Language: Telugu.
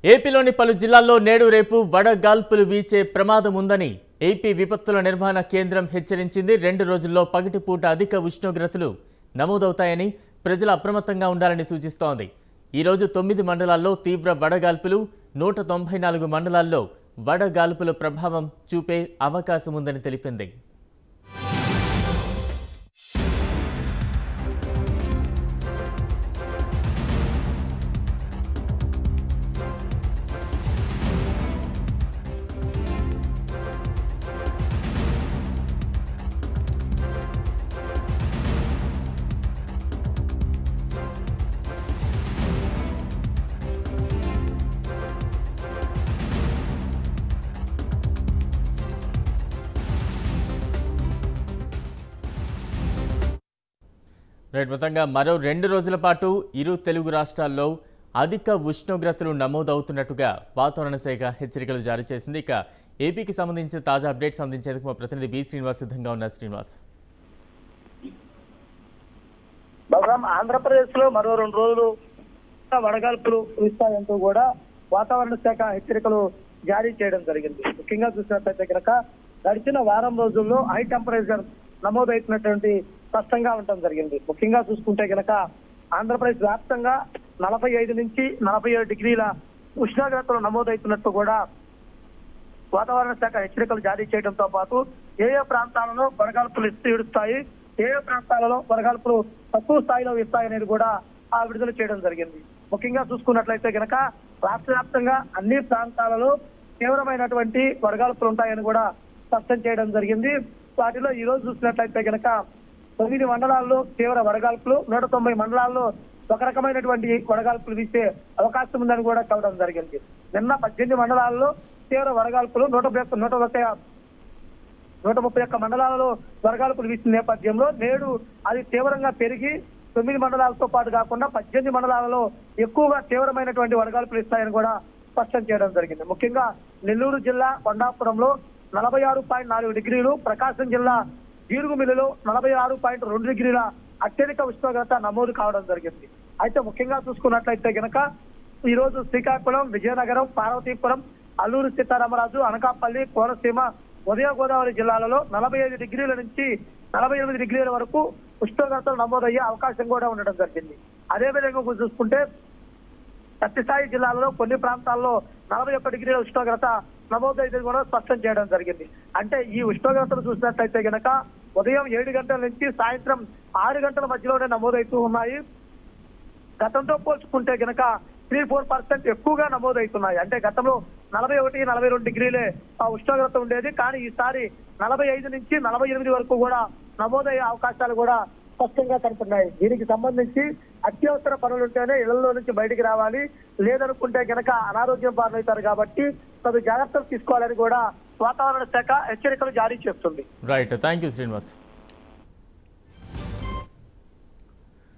ఏపీలోని పలు జిల్లాల్లో నేడు రేపు వడగాల్పులు వీచే ప్రమాదం ఉందని ఏపీ విపత్తుల నిర్వహణ కేంద్రం హెచ్చరించింది రెండు రోజుల్లో పగటిపూట అధిక ఉష్ణోగ్రతలు నమోదవుతాయని ప్రజలు అప్రమత్తంగా ఉండాలని సూచిస్తోంది ఈ రోజు తొమ్మిది మండలాల్లో తీవ్ర వడగాల్పులు నూట తొంభై నాలుగు మండలాల్లో వడగాల్పుల ప్రభావం చూపే అవకాశం ఉందని తెలిపింది రైట్ మొత్తంగా మరో రెండు రోజుల పాటు ఇరు తెలుగు రాష్ట్రాల్లో అధిక ఉష్ణోగ్రతలు నమోదవుతున్నట్టుగా వాతావరణ శాఖ హెచ్చరికలు జారీ చేసింది ఇక ఏపీకి సంబంధించిన తాజా అప్డేట్స్ అందించేందుకు మా ప్రతినిధి బి శ్రీనివాస్ సిద్ధంగా ఉన్నారు శ్రీనివాస్ బలరాం ఆంధ్రప్రదేశ్ లో మరో రెండు రోజులు వడగాల్పులు వీస్తాయంటూ కూడా వాతావరణ శాఖ హెచ్చరికలు జారీ చేయడం జరిగింది ముఖ్యంగా చూసినట్లయితే కనుక గడిచిన వారం రోజుల్లో హై టెంపరేచర్ నమోదవుతున్నటువంటి స్పష్టంగా ఉండటం జరిగింది ముఖ్యంగా చూసుకుంటే కనుక ఆంధ్రప్రదేశ్ వ్యాప్తంగా నలభై ఐదు నుంచి నలభై ఏడు డిగ్రీల ఉష్ణోగ్రతలు నమోదవుతున్నట్టు కూడా వాతావరణ శాఖ హెచ్చరికలు జారీ చేయడంతో పాటు ఏ ఏ ప్రాంతాలలో వడగాల్పులు ఇడుస్తాయి ఏ ఏ ప్రాంతాలలో వడగాల్పులు తక్కువ స్థాయిలో ఇస్తాయనేది కూడా ఆ విడుదల చేయడం జరిగింది ముఖ్యంగా చూసుకున్నట్లయితే గనక రాష్ట్ర వ్యాప్తంగా అన్ని ప్రాంతాలలో తీవ్రమైనటువంటి వడగాల్పులు ఉంటాయని కూడా స్పష్టం చేయడం జరిగింది వాటిలో ఈ రోజు చూసినట్లయితే గనక తొమ్మిది మండలాల్లో తీవ్ర వడగాల్పులు నూట తొంభై మండలాల్లో ఒక రకమైనటువంటి వడగాల్పులు వీసే అవకాశం ఉందని కూడా చెప్పడం జరిగింది నిన్న పద్దెనిమిది మండలాల్లో తీవ్ర వడగాల్పులు నూట ముప్పై నూట ముప్పై నూట ముప్పై ఒక్క మండలాలలో వరగాల్పులు వీసిన నేపథ్యంలో నేడు అది తీవ్రంగా పెరిగి తొమ్మిది మండలాలతో పాటు కాకుండా పద్దెనిమిది మండలాలలో ఎక్కువగా తీవ్రమైనటువంటి వడగాల్పులు ఇస్తాయని కూడా స్పష్టం చేయడం జరిగింది ముఖ్యంగా నెల్లూరు జిల్లా కొండాపురంలో నలభై ఆరు పాయింట్ నాలుగు డిగ్రీలు ప్రకాశం జిల్లా జీరుగుమిల్లిలో నలభై ఆరు పాయింట్ రెండు డిగ్రీల అత్యధిక ఉష్ణోగ్రత నమోదు కావడం జరిగింది అయితే ముఖ్యంగా చూసుకున్నట్లయితే గనక ఈ రోజు శ్రీకాకుళం విజయనగరం పార్వతీపురం అల్లూరు సీతారామరాజు అనకాపల్లి కోనసీమ ఉదయ గోదావరి జిల్లాలలో నలభై ఐదు డిగ్రీల నుంచి నలభై ఎనిమిది డిగ్రీల వరకు ఉష్ణోగ్రతలు నమోదయ్యే అవకాశం కూడా ఉండడం జరిగింది అదేవిధంగా ఇప్పుడు చూసుకుంటే సత్యసాయి జిల్లాలో కొన్ని ప్రాంతాల్లో నలభై ఒక్క డిగ్రీల ఉష్ణోగ్రత నమోదైతే కూడా స్పష్టం చేయడం జరిగింది అంటే ఈ ఉష్ణోగ్రతలు చూసినట్లయితే గనక ఉదయం ఏడు గంటల నుంచి సాయంత్రం ఆరు గంటల మధ్యలోనే నమోదవుతూ ఉన్నాయి గతంతో పోల్చుకుంటే గనక త్రీ ఫోర్ పర్సెంట్ ఎక్కువగా నమోదవుతున్నాయి అంటే గతంలో నలభై ఒకటి నలభై రెండు డిగ్రీలే ఆ ఉష్ణోగ్రత ఉండేది కానీ ఈసారి నలభై ఐదు నుంచి నలభై ఎనిమిది వరకు కూడా నమోదయ్యే అవకాశాలు కూడా స్పష్టంగా కనపడినాయి దీనికి సంబంధించి అత్యవసర పనులుంటేనే ఇళ్లలో నుంచి బయటికి రావాలి లేదనుకుంటే గనక అనారోగ్యం పాలవుతారు కాబట్టి తగు జాగ్రత్తలు తీసుకోవాలని కూడా వాతావరణ శాఖ హెచ్చరికలు జారీ చేస్తుంది రైట్ థ్యాంక్ యూ శ్రీనివాస్